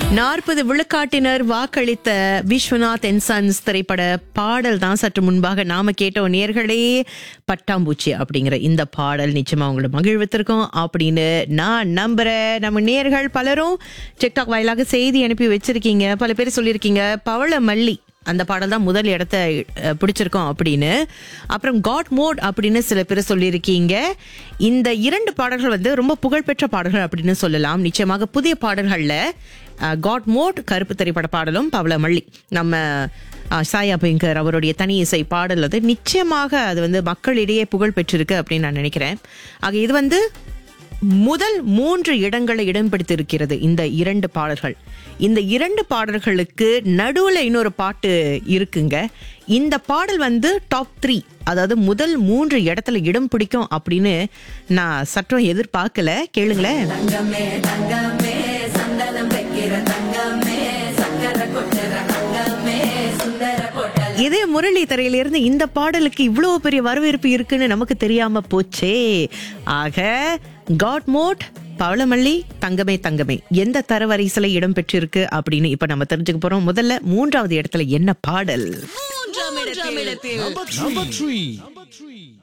நாற்பது விழுக்காட்டினர் வாக்களித்த Viswanath and sons திரைப்பட பாடல் தான் சற்று முன்பாக நாம கேட்டோம் நேர்களே பட்டாம்பூச்சி அப்படிங்கிற இந்த பாடல் நிச்சயமா உங்களை மகிழ்வித்திருக்கோம் அப்படின்னு நான் நம்புறேன் நம்ம நேர்கள் பலரும் டிக்டாக் வாயிலாக செய்தி அனுப்பி வச்சிருக்கீங்க பல பேர் சொல்லியிருக்கீங்க பவள மல்லி அந்த பாடல் தான் முதல் இடத்த அஹ், பிடிச்சிருக்கோம் அப்படின்னு அப்புறம் காட் மோட் அப்படின்னு சில பேர் சொல்லியிருக்கீங்க இந்த இரண்டு பாடல்கள் வந்து ரொம்ப புகழ்பெற்ற பாடல்கள் அப்படின்னு சொல்லலாம் நிச்சயமாக புதிய பாடல்கள்ல காட் மோட் கருப்பு திரைப்பட பாடலும் பவளமல்லி நம்ம அஹ், சாயா பிங்கர் அவருடைய தனி இசை பாடல் அது நிச்சயமாக அது வந்து மக்களிடையே புகழ் பெற்றிருக்கு அப்படின்னு நான் நினைக்கிறேன் ஆக இது வந்து முதல் மூன்று இடங்களை இடம் பிடித்திருக்கிறது இந்த இரண்டு பாடல்கள் இந்த இரண்டு பாடல்களுக்கு நடுவுல இன்னொரு பாட்டு இருக்குங்க இந்த பாடல் வந்து டாப் த்ரீ அதாவது முதல் மூன்று இடத்துல இடம் பிடிக்கும் அப்படின்னு நான் சற்றும் எதிர்பார்க்கல கேளுங்களேன் தங்கமே தங்கமே சந்தனம் வைக்கிற தங்கமே சக்கர கொட்டுற தங்கமே சுந்தர பொட்டல் இதே முரளி தரையிலிருந்து இந்த பாடலுக்கு இவ்வளவு பெரிய வரவேற்பு இருக்குன்னு நமக்கு தெரியாம போச்சே ஆக காட் மோட் பவளமல்லி தங்கமே தங்கமே எந்த தரவரிசையில இடம் பெற்றிருக்கு அப்படின்னு இப்ப நம்ம தெரிஞ்சுக்க போறோம் முதல்ல மூன்றாவது இடத்துல என்ன பாடல் மூன்றாம் இடத்தில் Number three. Number three.